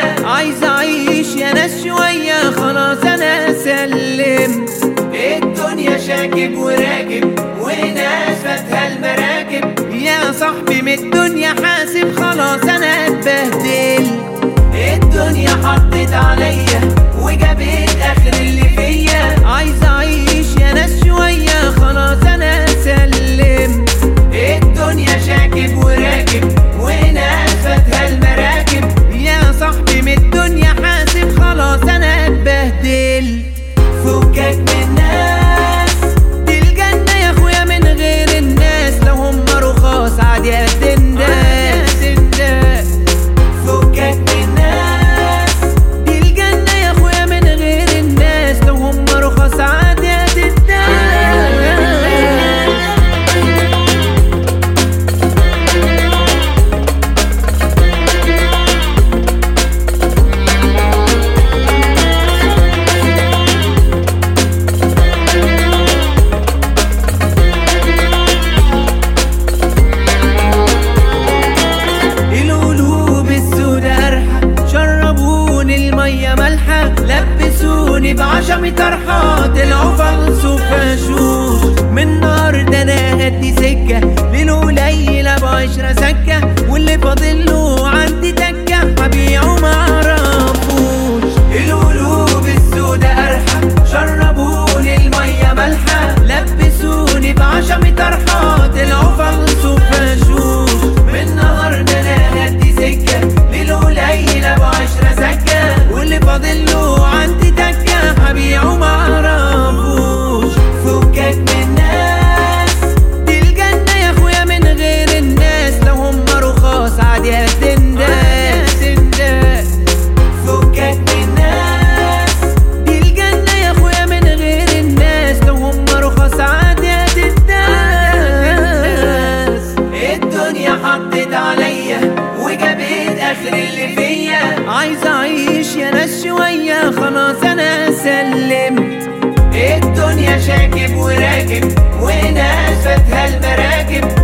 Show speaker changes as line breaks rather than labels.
فيا
عايز اعيش يا ناس شوية خلاص انا سلمت
الدنيا شاكب وراكب وناس فاتها المراكب
يا صاحبي من الدنيا حاسب خلاص انا اتبهدل
الدنيا حطت عليا وجابت اخر اللي فيا
عايز اعيش يا ناس شوية خلاص انا سلمت
الدنيا شاكب وراكب وناس فاتها المراكب
يا صاحبي من الدنيا حاسب خلاص انا اتبهدل
فكك من الناس
دي الجنة يا اخويا من غير الناس لو هم رخاص عادي قد الناس
فكك من الناس
دي الجنة يا اخويا من غير الناس لو هم رخاص عادي قد الناس القلوب السوداء أرحى شربوني المية مالحة لبسوني بعشم طرحة طلعوا فلسفة شوش من نار ده أنا هدي سكة ليل أبو عشرة سكة واللي فاضل له عندي تكة هبيعه معرفوش
القلوب السوداء ارحى
شربوني المية مالحة لبسوني بعشم طرحة طلعوا فلسفة شوش
من نهار ده انا هدي سكه للقليل ابو عشرة سكه
واللي فاضل له عندي تكة هبيعه معرفوش
فكك من الناس
دي الجنة يا اخويا من غير الناس لو هم رخاص عادي قد الناس
فكك من الناس
دي الجنة يا اخويا من غير الناس لو هم رخاص عادي قد الناس
الدنيا حطت عليا وجابت اخر اللي فيا
عايز اعيش يا ناس شوية خلاص انا سلمت
الدنيا شاكب وراكب وناس فاتها المراكب